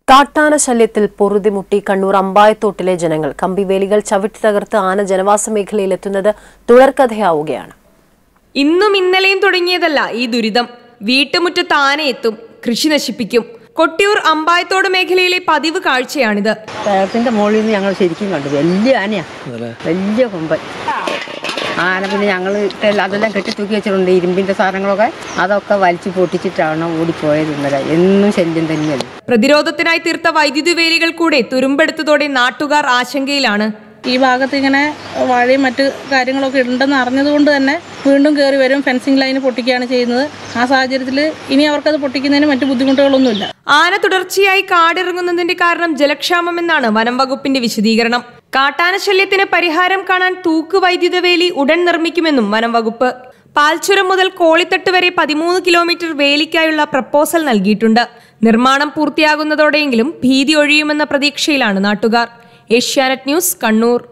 കാട്ടാന ശല്യത്തിൽ പൊറുതിമുട്ടി കണ്ണൂർ അമ്പായത്തോട്ടിലെ ജനങ്ങൾ കമ്പിവേലികൾ ചവിട്ടി തകർത്ത് ആന ജനവാസ മേഖലയിലെത്തുന്നത് തുടർക്കഥയാവുകയാണ് ഇന്നും ഇന്നലെയും തുടങ്ങിയതല്ല ഈ ദുരിതം വീട്ടുമുറ്റത്ത് ആനയെത്തും കൃഷി നശിപ്പിക്കും കൊട്ടിയൂർ അമ്പായത്തോട് മേഖലയിലെ പതിവ് കാഴ്ചയാണിത് ടയർത്തിന്റെ മുകളിൽ നിന്ന് ഞങ്ങൾ ശരിക്കും കണ്ടു വലിയ ആനയാ വലിയ കൊമ്പൻ ആന പിന്നെ ഞങ്ങൾ അതെല്ലാം കെട്ടി തൂക്കി വെച്ചിട്ടുണ്ട് ഇരുമ്പിന്റെ സാധനങ്ങളൊക്കെ അതൊക്കെ വലിച്ചു പൊട്ടിച്ചിട്ടാണ് ഓടിപ്പോയത് ഇന്നലെ എന്നും ശല്യം തന്നെയാണ് പ്രതിരോധത്തിനായി തീർത്ത വൈദ്യുതി വേലികൾ കൂടെ തുരുമ്പെടുത്തതോടെ നാട്ടുകാർ ആശങ്കയിലാണ് ഈ ഭാഗത്ത് ഇങ്ങനെ വാഴയും മറ്റ് കാര്യങ്ങളൊക്കെ ഉണ്ടെന്ന് അറിഞ്ഞതുകൊണ്ട് തന്നെ വീണ്ടും കയറി വരും ഫെൻസിങ് ലൈൻ പൊട്ടിക്കുകയാണ് ചെയ്യുന്നത് ആ സാഹചര്യത്തിൽ ഇനി അവർക്കത് പൊട്ടിക്കുന്നതിന് മറ്റു ബുദ്ധിമുട്ടുകളൊന്നുമില്ല ആന തുടർച്ചയായി കാടിറങ്ങുന്നതിന്റെ കാരണം ജലക്ഷാമമെന്നാണ് വനം വകുപ്പിന്റെ വിശദീകരണം കാട്ടാന ശല്യത്തിന് പരിഹാരം കാണാൻ തൂക്ക് വൈദ്യുത വേലി ഉടൻ നിർമ്മിക്കുമെന്നും വനം വകുപ്പ് പാൽച്ചുരം മുതൽ കോളിത്തട്ട് വരെ പതിമൂന്ന് കിലോമീറ്റർ വേലിക്കായുള്ള പ്രപ്പോസൽ നൽകിയിട്ടുണ്ട് നിർമ്മാണം പൂർത്തിയാകുന്നതോടെയെങ്കിലും ഭീതി ഒഴിയുമെന്ന പ്രതീക്ഷയിലാണ് നാട്ടുകാർ ഏഷ്യാനെറ്റ് ന്യൂസ് കണ്ണൂർ